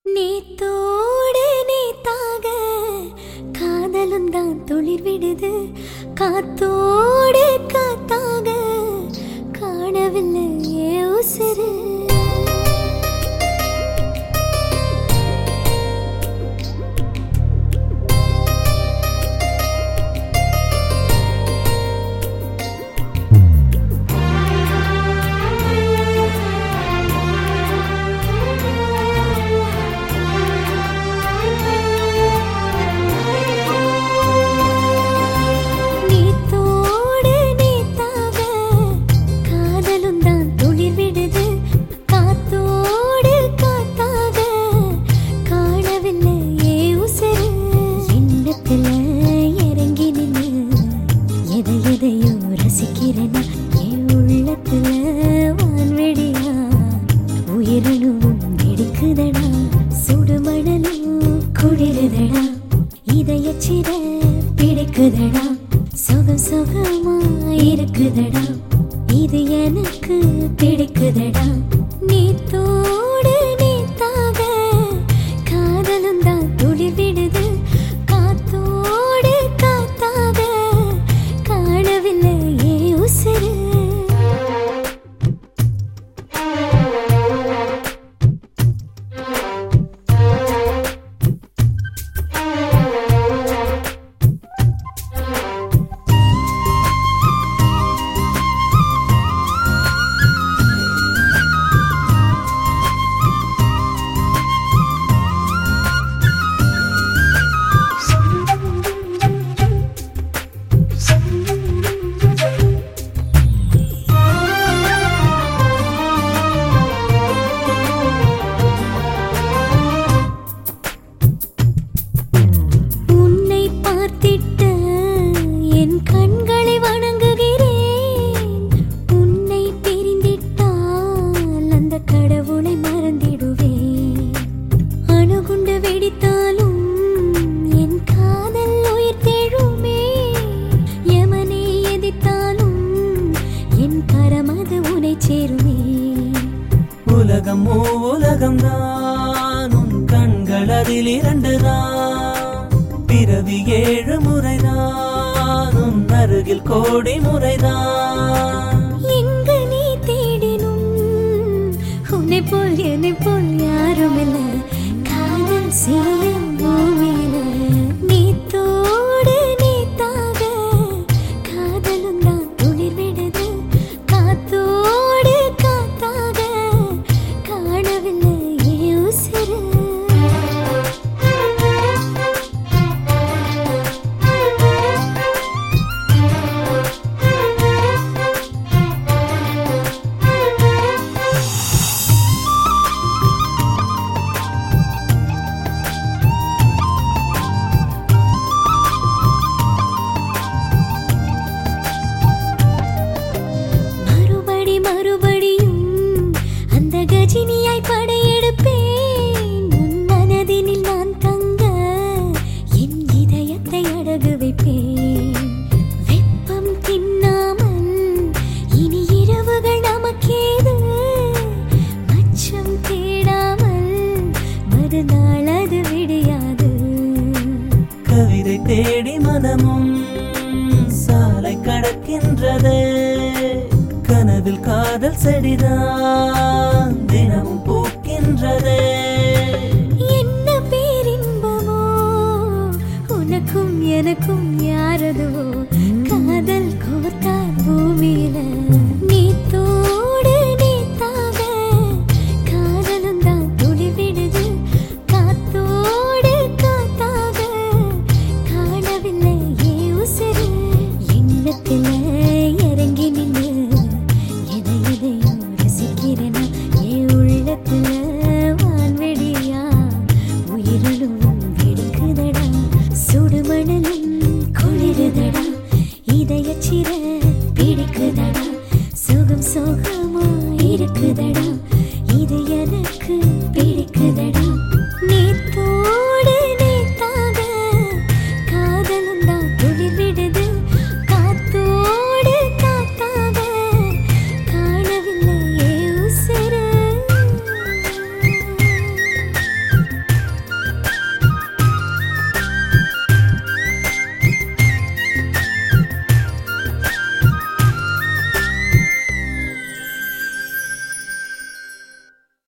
நேத்தோடு நேத்தாக காதலும் தான் துளிர் விடுது காத்தோடு காத்தாக காணவில்லை ஏ உசுரு நேத்தோடு நேத்தாக காதலும் தான் துளிர் விடுது காத்தோடு காத்தாக காணவில்லை ஏ உசுரு எண்ணத்துல இறங்கி நின்று எதை எதையோ ரசிக்கிறேனா என் உள்ளத்துல வான்வெடியா உயிரணுவும் வெடிக்குதடா சுடுமணலும் குளிருதடா இதயச்சிற பிடிக்குதடா சுகம் சுகமா இருக்குதடா இது எனக்கு பிடிக்குதடா நீத்தோடு நீத்தாக காதலும் தான் துளிர் விடுது காத்தோடு காத்தாக காணவில்லை ஏ உசுரு உன்னை பார்த்திட்ட என் கண்களை வணங்குகிறேன் உன்னை பிரிந்திட்டால் அந்த கடவுளை மறந்திடுவேன் அணுகுண்டு வெடித்தாலும் என் காதல் உயிர் தேழுமே யமனை எதிர்த்தாலும் என் கரமது உனை சேருமே உலகம் ஓ உலகம் தான் உன் கண்கள் அதில் இரண்டு தான் பிறவி ஏழு முறைதான் உன் அருகில் கோடி முறைதான் எங்கு நீ தேடினும் உன்னை போல் என்னை போல் யாரும் இல்ல காதல் செய்யும் பூமியில நீ தோடு நீத்தாக காதலும் தான் துளிர் விடுது காத்தோடு காத்தாக காணவில்லை ஏ உசுரு மறுபடி மறுபடியும் அந்த கஜினியாய் படையெடுப்பேன் உன் மனதினில் நான் தங்க என் இதயத்தை அடகு வைப்பேன் வெப்பம் தின்னாமல் இனி இரவுகள் நமக்கேது மச்சம் தேடாமல் மறுநாள் அது விடியாது கவிதை தேடி மனமும் சாலை கடக்கின்றது கனவில் காதல் செடிதான் தினமும் பூக்கின்றது